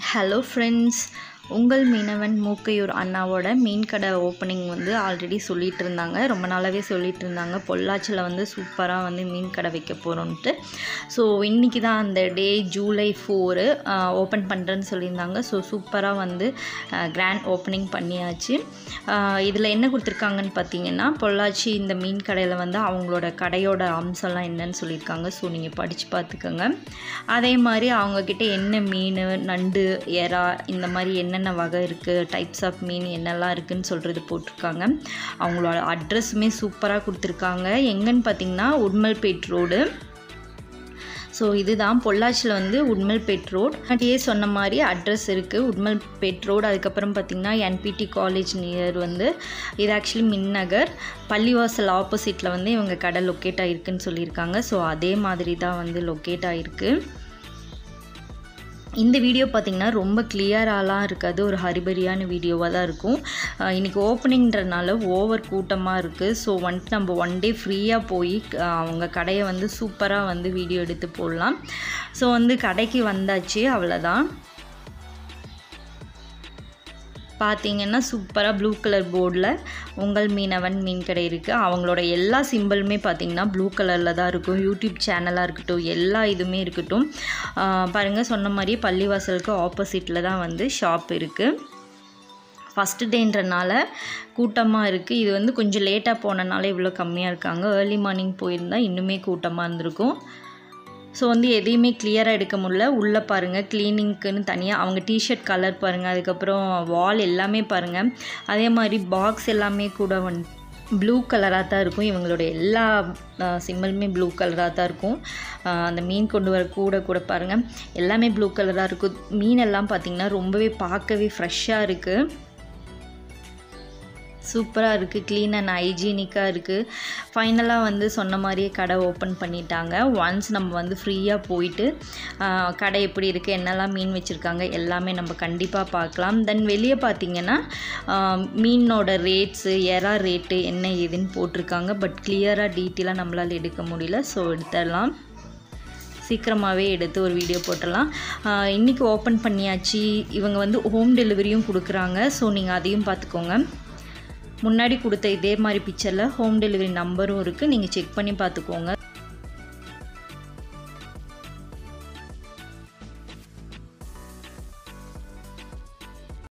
hello friends உங்கள் மீனவன் மூக்கையூர் அண்ணாவோட மீன் கடை ஓப்பனிங் வந்து ஆல்ரெடி சொல்லிட்டு இருந்தாங்க ரொம்ப நாளாகவே சொல்லிட்டு இருந்தாங்க பொள்ளாச்சியில் வந்து சூப்பராக வந்து மீன் கடை வைக்க போகிறோன்ட்டு ஸோ இன்றைக்கி தான் அந்த டே ஜூலை ஃபோரு ஓப்பன் பண்ணுறேன்னு சொல்லியிருந்தாங்க ஸோ சூப்பராக வந்து கிராண்ட் ஓப்பனிங் பண்ணியாச்சு இதில் என்ன கொடுத்துருக்காங்கன்னு பார்த்தீங்கன்னா பொள்ளாச்சி இந்த மீன் கடையில் வந்து அவங்களோட கடையோட அம்சம்லாம் என்னன்னு சொல்லியிருக்காங்க ஸோ நீங்கள் படித்து பார்த்துக்கோங்க அதே மாதிரி அவங்கக்கிட்ட என்ன மீன் நண்டு எறா இந்த மாதிரி என்னென்ன வகை இருக்குது டைப்ஸ் ஆஃப் மீன் என்னெல்லாம் இருக்குதுன்னு சொல்கிறது போட்டிருக்காங்க அவங்களோட அட்ரஸுமே சூப்பராக கொடுத்துருக்காங்க எங்கன்னு பார்த்தீங்கன்னா உட்மல்பேட் ரோடு ஸோ இதுதான் பொள்ளாச்சியில் வந்து உட்மல்பேட் ரோட் அப்படியே சொன்ன மாதிரி அட்ரஸ் இருக்குது உட்மல்பேட் ரோடு அதுக்கப்புறம் பார்த்திங்கன்னா என்பிடி காலேஜ் நியர் வந்து இது ஆக்சுவலி மின்னகர் பள்ளிவாசல் ஆப்போசிட்டில் வந்து இவங்க கடை லொக்கேட் ஆகிருக்குன்னு சொல்லியிருக்காங்க ஸோ அதே மாதிரி தான் வந்து லொக்கேட் ஆகிருக்கு இந்த வீடியோ பார்த்திங்கன்னா ரொம்ப கிளியராலாம் இருக்காது ஒரு ஹரிபரியான வீடியோவாக தான் இருக்கும் இன்றைக்கி ஓப்பனிங்கிறனால ஓவர் கூட்டமாக இருக்குது ஸோ வந்துட்டு நம்ம ஒன் டே ஃப்ரீயாக போய் அவங்க கடையை வந்து சூப்பராக வந்து வீடியோ எடுத்து போடலாம் ஸோ வந்து கடைக்கு வந்தாச்சு அவ்வளோதான் பார்த்தீங்கன்னா சூப்பராக ப்ளூ கலர் போர்டில் உங்கள் மீனவன் மீன் கடை இருக்குது அவங்களோட எல்லா சிம்பிளுமே பார்த்தீங்கன்னா ப்ளூ கலரில் தான் இருக்கும் யூடியூப் சேனலாக இருக்கட்டும் எல்லா இதுவுமே இருக்கட்டும் பாருங்கள் சொன்ன மாதிரி பள்ளிவாசலுக்கு ஆப்போசிட்டில் தான் வந்து ஷாப் இருக்குது ஃபஸ்ட்டு டேன்றனால கூட்டமாக இருக்குது இது வந்து கொஞ்சம் லேட்டாக போனனால இவ்வளோ கம்மியாக இருக்காங்க ஏர்லி மார்னிங் போயிருந்தால் இன்னுமே கூட்டமாக இருந்திருக்கும் ஸோ வந்து எதையுமே கிளியராக எடுக்க முடியல உள்ளே பாருங்கள் க்ளீனிங்க்குன்னு தனியாக அவங்க டிஷர்ட் கலர் பாருங்கள் அதுக்கப்புறம் வால் எல்லாமே பாருங்கள் அதே மாதிரி பாக்ஸ் எல்லாமே கூட வந் ப்ளூ கலராக தான் இருக்கும் இவங்களோட எல்லா சிம்பிளுமே ப்ளூ கலராக தான் இருக்கும் அந்த மீன் கொண்டு வர கூட கூட பாருங்கள் எல்லாமே ப்ளூ கலராக இருக்கும் மீன் எல்லாம் பார்த்திங்கன்னா ரொம்பவே பார்க்கவே ஃப்ரெஷ்ஷாக இருக்குது சூப்பராக இருக்குது க்ளீன் அண்ட் ஹைஜீனிக்காக இருக்குது ஃபைனலாக வந்து சொன்ன மாதிரியே கடை ஓப்பன் பண்ணிட்டாங்க ஒன்ஸ் நம்ம வந்து ஃப்ரீயாக போயிட்டு கடை எப்படி இருக்குது என்னெல்லாம் மீன் வச்சுருக்காங்க எல்லாமே நம்ம கண்டிப்பாக பார்க்கலாம் தென் வெளியே பார்த்திங்கன்னா மீனோட ரேட்ஸு எறா ரேட்டு என்ன ஏதுன்னு போட்டிருக்காங்க பட் கிளியராக டீட்டெயிலாக நம்மளால் எடுக்க முடியல ஸோ எடுத்துடலாம் சீக்கிரமாகவே எடுத்து ஒரு வீடியோ போட்டுடலாம் இன்றைக்கி ஓப்பன் பண்ணியாச்சு இவங்க வந்து ஹோம் டெலிவரியும் கொடுக்குறாங்க ஸோ நீங்கள் அதையும் பார்த்துக்கோங்க முன்னாடி கொடுத்த இதே மாதிரி பிக்சரில் ஹோம் டெலிவரி நம்பரும் இருக்குது நீங்கள் செக் பண்ணி பார்த்துக்கோங்க